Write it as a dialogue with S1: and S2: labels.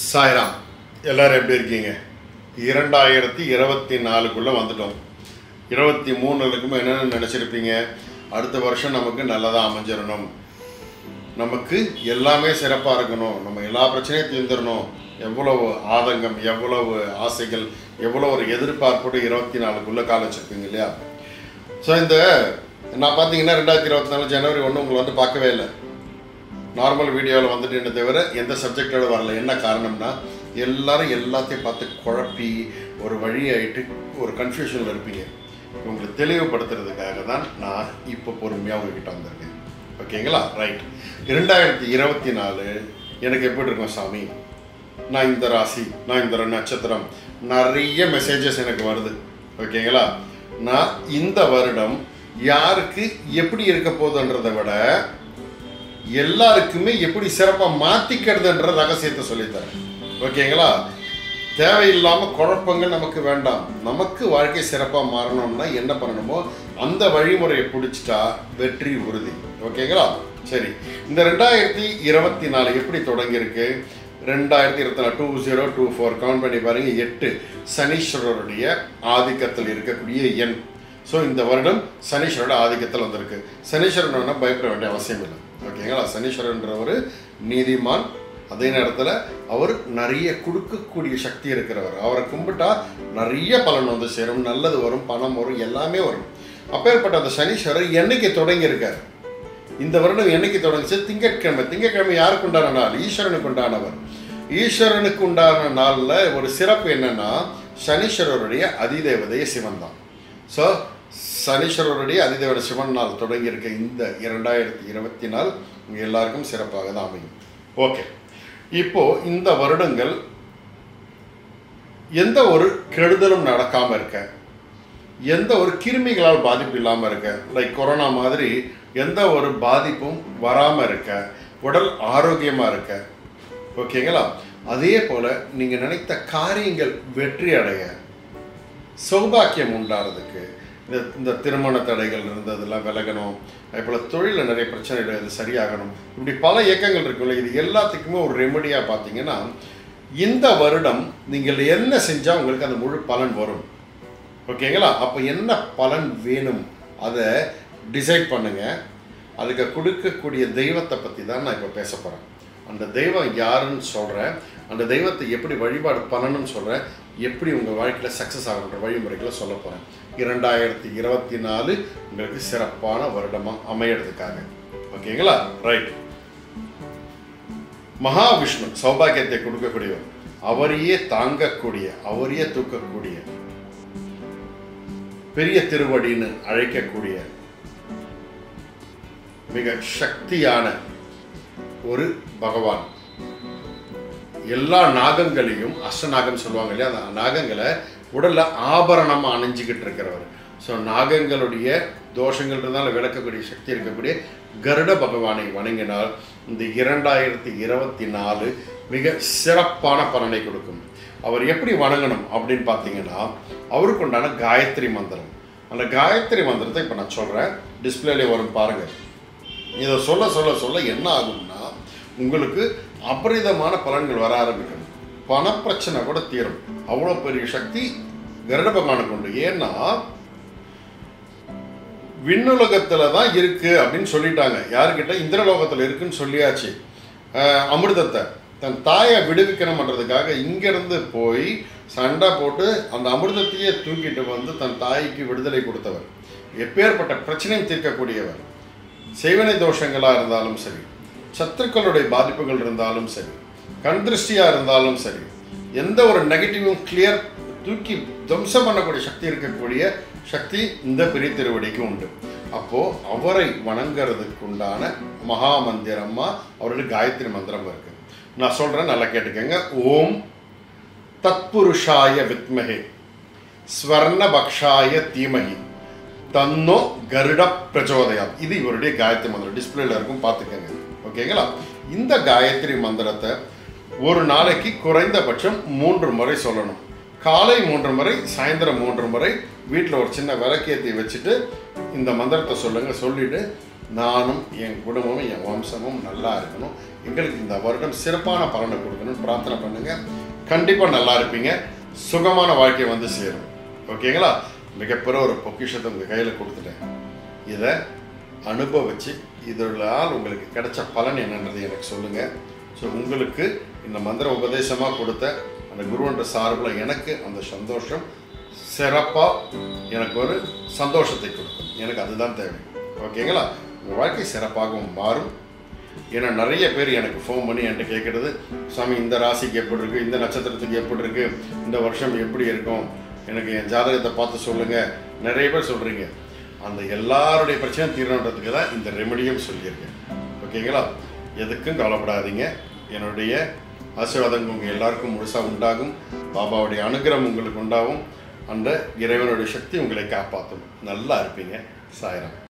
S1: சாய்ராம் எல்லாரும் எப்படி இருக்கீங்க இரண்டாயிரத்தி இருபத்தி நாலுக்குள்ளே வந்துட்டோம் இருபத்தி மூணுலக்குமே என்னென்ன நினச்சிருப்பீங்க அடுத்த வருஷம் நமக்கு நல்லதாக அமைஞ்சிடணும் நமக்கு எல்லாமே சிறப்பாக இருக்கணும் நம்ம எல்லா பிரச்சனையும் தீர்ந்துடணும் எவ்வளவு ஆதங்கம் எவ்வளவு ஆசைகள் எவ்வளோ ஒரு எதிர்பார்ப்போடு இருபத்தி நாலுக்குள்ளே கால் வச்சுருப்பீங்க இல்லையா ஸோ இந்த நான் பார்த்தீங்கன்னா ரெண்டாயிரத்தி இருபத்தி நாலு ஜனவரி ஒன்று உங்களை வந்து பார்க்கவே இல்லை நார்மல் வீடியோவில் வந்துட்டு என்ன தவிர எந்த சப்ஜெக்டோட வரல என்ன காரணம்னா எல்லாரும் எல்லாத்தையும் பார்த்து குழப்பி ஒரு வழியாயிட்டு ஒரு கன்ஃபியூஷனில் இருப்பீங்க உங்களை தெளிவுபடுத்துறதுக்காக தான் நான் இப்போ பொறுமையாக உங்ககிட்ட வந்திருக்கேன் ஓகேங்களா ரைட் இரண்டாயிரத்தி இருபத்தி நாலு எனக்கு எப்படி இருக்கும் சாமி நான் இந்த ராசி நான் இந்த நட்சத்திரம் நிறைய மெசேஜஸ் எனக்கு வருது ஓகேங்களா நான் இந்த வருடம் யாருக்கு எப்படி இருக்க போகுதுன்றதை விட எல்லாருக்குமே எப்படி சிறப்பாக மாற்றிக்கிறதுன்ற ரகசியத்தை சொல்லித்தரேன் ஓகேங்களா தேவையில்லாமல் குழப்பங்கள் நமக்கு வேண்டாம் நமக்கு வாழ்க்கை சிறப்பாக மாறணும்னா என்ன பண்ணணுமோ அந்த வழிமுறையை பிடிச்சிட்டா வெற்றி உறுதி ஓகேங்களா சரி இந்த ரெண்டாயிரத்தி இருபத்தி நாலு எப்படி தொடங்கியிருக்கு ரெண்டாயிரத்தி இருபத்தி நாலு two zero two four count பண்ணி பாருங்க எட்டு சனீஸ்வரருடைய ஆதிக்கத்தில் இருக்கக்கூடிய எண் ஸோ இந்த வருடம் சனீஸ்வரோட ஆதிக்கத்தில் வந்திருக்கு சனீஸ்வரன் பயப்பட வேண்டிய அவசியம் இல்லை ஓகேங்களா சனீஸ்வரன்ற ஒரு நீதிமான் அதே நேரத்தில் அவர் நிறைய கொடுக்கக்கூடிய சக்தி இருக்கிறவர் அவரை கும்பிட்டா நிறைய பலன் வந்து சேரும் நல்லது வரும் பணம் வரும் எல்லாமே வரும் அப்பேற்பட்ட அந்த சனீஸ்வரர் என்னைக்கு தொடங்கியிருக்கார் இந்த வருடம் என்னைக்கு தொடங்குச்சு திங்கட்கிழமை திங்கட்கிழமை யாருக்கு உண்டான நாள் ஈஸ்வரனுக்கு உண்டானவர் ஈஸ்வரனுக்கு உண்டான நாளில் ஒரு சிறப்பு என்னன்னா சனீஸ்வரருடைய அதிதேவதைய சிவன் தான் ஸோ சனீஸ்வரருடைய அதிதேவட சிவன் நாள் தொடங்கியிருக்க இந்த இரண்டாயிரத்தி இருபத்தி நாள் உங்கள் எல்லாருக்கும் சிறப்பாக தான் அமையும் ஓகே இப்போ இந்த வருடங்கள் எந்த ஒரு கெடுதலும் நடக்காமல் இருக்க எந்த ஒரு கிருமிகளால் பாதிப்பு இல்லாமல் இருக்க லைக் கொரோனா மாதிரி எந்த ஒரு பாதிப்பும் வராமல் இருக்க உடல் ஆரோக்கியமாக இருக்க ஓகேங்களா அதே போல் நீங்கள் நினைத்த காரியங்கள் வெற்றி அடைய சௌபாக்கியம் உண்டாகிறதுக்கு இந்த இந்த திருமண தடைகள் இருந்ததெல்லாம் விலகணும் அதே போல் தொழிலில் நிறைய பிரச்சனைகள் இது சரியாகணும் இப்படி பல இயக்கங்கள் இருக்குல்ல இது எல்லாத்துக்குமே ஒரு ரெமடியாக பார்த்தீங்கன்னா இந்த வருடம் நீங்கள் என்ன செஞ்சால் உங்களுக்கு அந்த முழு பலன் வரும் ஓகேங்களா அப்போ என்ன பலன் வேணும் அதை டிசைட் பண்ணுங்கள் அதுக்கு கொடுக்கக்கூடிய தெய்வத்தை பற்றி தான் நான் இப்போ பேச போகிறேன் அந்த தெய்வம் யாருன்னு சொல்கிறேன் அந்த தெய்வத்தை எப்படி வழிபாடு பண்ணணும்னு சொல்கிறேன் எப்படி உங்கள் வாழ்க்கையில் சக்ஸஸ் ஆகுன்ற வழிமுறைகளை சொல்ல போகிறேன் இரண்டாயிரத்தி இருபத்தி நாலு உங்களுக்கு சிறப்பான வருடமாக அமையறதுக்காக ஓகேங்களா ரைட் மகாவிஷ்ணு சௌபாகியத்தை கொடுக்கக்கூடியவர் அவரையே தாங்கக்கூடிய அவரையே தூக்கக்கூடிய பெரிய திருவடின்னு அழைக்கக்கூடிய மிக சக்தியான ஒரு பகவான் எல்லா நாகங்களையும் அஷ்டநாகம் சொல்லுவாங்க இல்லையா அந்த நாகங்களை உடல்ல ஆபரணமாக அணிஞ்சிக்கிட்டு இருக்கிறவர் ஸோ நாகங்களுடைய தோஷங்கள் இருந்தாலும் விளக்கக்கூடிய சக்தி இருக்கக்கூடிய கருட பகவானை வணங்கினால் இந்த இரண்டாயிரத்தி இருபத்தி நாலு மிக சிறப்பான பலனை கொடுக்கும் அவர் எப்படி வணங்கணும் அப்படின்னு பார்த்தீங்கன்னா அவருக்கு உண்டான காயத்ரி மந்திரம் அந்த காயத்ரி மந்திரத்தை இப்போ நான் சொல்கிறேன் டிஸ்பிளேலே வரும் பாருங்கள் இதை சொல்ல சொல்ல சொல்ல என்ன ஆகும்னா உங்களுக்கு அபரிதமான பலன்கள் வர ஆரம்பிக்கும் பணப்பிரச்சனை கூட தீரும் அவ்வளோ பெரிய சக்தி கருட பகவானுக்கு உண்டு ஏன்னா விண்ணுலகத்தில் தான் இருக்கு அப்படின்னு சொல்லிட்டாங்க யாருக்கிட்ட இந்திரலோகத்தில் இருக்குன்னு சொல்லியாச்சு அஹ், அமிர்தத்தை தன் தாயை விடுவிக்கணும்ன்றதுக்காக இங்கேருந்து போய் சண்டை போட்டு அந்த அமிர்தத்தையே தூக்கிட்டு வந்து தன் தாய்க்கு விடுதலை கொடுத்தவர் எப்பேற்பட்ட பிரச்சனையும் தீர்க்கக்கூடியவர் செய்வனை தோஷங்களாக இருந்தாலும் சரி சத்துருக்களுடைய பாதிப்புகள் இருந்தாலும் சரி கண் திருஷ்டியாக இருந்தாலும் சரி எந்த ஒரு நெகட்டிவும் கிளியர் தூக்கி துவம்சம் பண்ணக்கூடிய சக்தி இருக்கக்கூடிய சக்தி இந்த பெரிய திருவடிக்கு உண்டு அப்போ அவரை வணங்குறதுக்கு உண்டான மகா மந்திரமா அவருடைய காயத்ரி மந்திரம் இருக்கு நான் சொல்றேன் நல்லா கேட்டுக்கங்க ஓம் தத்புருஷாய வித்மகே ஸ்வர்ணபக்ஷாய தீமகி தன்னோ கருட பிரச்சோதயம் இது இவருடைய காயத்ரி மந்திரம் டிஸ்பிளேல இருக்கும் பார்த்துக்கங்க ஓகேங்களா இந்த காயத்ரி மந்திரத்தை ஒரு நாளைக்கு குறைந்தபட்சம் மூன்று முறை சொல்லணும் காலை மூன்று முறை சாயந்தரம் மூன்று முறை வீட்டில் ஒரு சின்ன விளக்கேற்றி வச்சுட்டு இந்த மந்திரத்தை சொல்லுங்க சொல்லிட்டு நானும் என் குடும்பமும் என் வம்சமும் நல்லா இருக்கணும் எங்களுக்கு இந்த வருடம் சிறப்பான பலனை கொடுக்கணும்னு பிரார்த்தனை பண்ணுங்க கண்டிப்பாக நல்லா இருப்பீங்க சுகமான வாழ்க்கை வந்து சேரும் ஓகேங்களா மிகப்பெரிய ஒரு பொக்கிஷத்தை உங்கள் கையில் கொடுத்துட்டேன் இதை அனுபவிச்சு இதனால் உங்களுக்கு கிடைச்ச பலன் என்னன்றது எனக்கு சொல்லுங்கள் ஸோ உங்களுக்கு இந்த மந்திர உபதேசமாக கொடுத்த அந்த குருவன்ற சார்பில் எனக்கு அந்த சந்தோஷம் சிறப்பாக எனக்கு ஒரு சந்தோஷத்தை கொடுக்கும் எனக்கு அதுதான் தேவை ஓகேங்களா உங்கள் வாழ்க்கை சிறப்பாகவும் மாறும் ஏன்னா நிறைய பேர் எனக்கு ஃபோன் பண்ணி என்கிட்ட கேட்குறது சாமி இந்த ராசிக்கு எப்படி இருக்குது இந்த நட்சத்திரத்துக்கு எப்படி இருக்குது இந்த வருஷம் எப்படி இருக்கும் எனக்கு என் ஜாதகத்தை பார்த்து சொல்லுங்கள் நிறைய பேர் சொல்கிறீங்க அந்த எல்லாருடைய பிரச்சனையும் தீரணுன்றதுக்கு தான் இந்த ரெமெடியும் சொல்லியிருக்கேன் ஓகேங்களா எதுக்கும் கவலைப்படாதீங்க என்னுடைய ஆசீர்வாதம் உங்கள் எல்லாருக்கும் முழுசாக உண்டாகும் பாபாவுடைய அனுகிரகம் உங்களுக்கு உண்டாகும் அந்த இறைவனுடைய சக்தி உங்களை காப்பாற்றும் நல்லா இருப்பீங்க சாயரம்